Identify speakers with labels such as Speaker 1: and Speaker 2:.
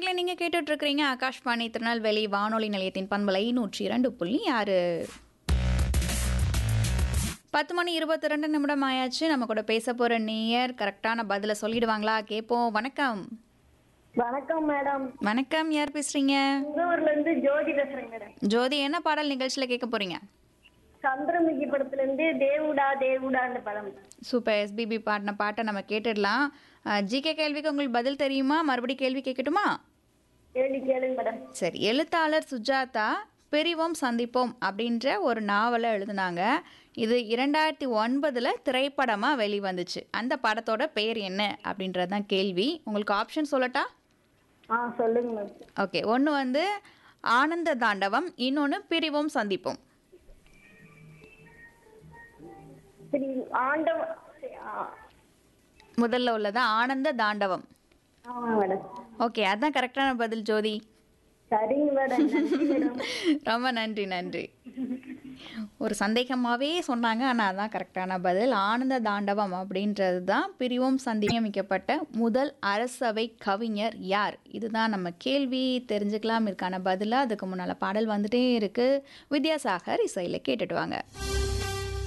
Speaker 1: நேர்களை நீங்கள் கேட்டுட்ருக்கிறீங்க ஆகாஷ்வாணி திருநெல்வேலி வானொலி நிலையத்தின் பண்பலை நூற்றி இரண்டு புள்ளி ஆறு பத்து மணி இருபத்தி ரெண்டு நிமிடம் ஆயாச்சு நம்ம கூட பேச போகிற நேயர் கரெக்டான பதிலை சொல்லிடுவாங்களா கேட்போம் வணக்கம்
Speaker 2: வணக்கம் மேடம்
Speaker 1: வணக்கம் யார் பேசுகிறீங்க
Speaker 2: ஊர்ல இருந்து ஜோதி பேசுறேன் மேடம்
Speaker 1: ஜோதி என்ன பாடல் நிகழ்ச்சியில் கேட்க போகிறீங்க
Speaker 2: சந்திரமுகி படத்துல இருந்து தேவுடா தேவுடான்னு படம்
Speaker 1: சூப்பர் எஸ்பிபி பாடின பாட்டை நம்ம கேட்டுடலாம் ஜிகே கேள்விக்கு உங்களுக்கு பதில் தெரியுமா மறுபடியும் கேள்வி கேட்கட்டுமா
Speaker 2: கேள்வி கேளுங்க மேடம்
Speaker 1: சரி எழுத்தாளர் சுஜாதா பிரிவோம் சந்திப்போம் அப்படின்ற ஒரு நாவலை எழுதினாங்க இது இரண்டாயிரத்தி ஒன்பதில் திரைப்படமாக வெளிவந்துச்சு அந்த படத்தோட பெயர் என்ன அப்படின்றது தான் கேள்வி உங்களுக்கு ஆப்ஷன் சொல்லட்டா
Speaker 2: ஆ சொல்லுங்க மேம்
Speaker 1: ஓகே ஒன்று வந்து ஆனந்த தாண்டவம் இன்னொன்று பிரிவோம் சந்திப்போம்
Speaker 2: சரி ஆண்டவ ஆ,
Speaker 1: முதல்ல உள்ளது ஆனந்த தாண்டவம்
Speaker 2: ஆமாங்க மேடம்
Speaker 1: ஓகே அதான் கரெக்டான பதில் ஜோதி
Speaker 2: சரிங்க மேடம் நன்றி மேடம்
Speaker 1: ரொம்ப நன்றி நன்றி ஒரு சந்தேகமாகவே சொன்னாங்க ஆனால் அதான் கரெக்டான பதில் ஆனந்த தாண்டவம் அப்படின்றது தான் பிரிவும் சந்தி நியமிக்கப்பட்ட முதல் அரசவை கவிஞர் யார் இதுதான் நம்ம கேள்வி தெரிஞ்சுக்கலாம் இதுக்கான பதிலாக அதுக்கு முன்னால் பாடல் வந்துட்டே இருக்குது வித்யாசாகர் இசையில் கேட்டுட்டு வாங்க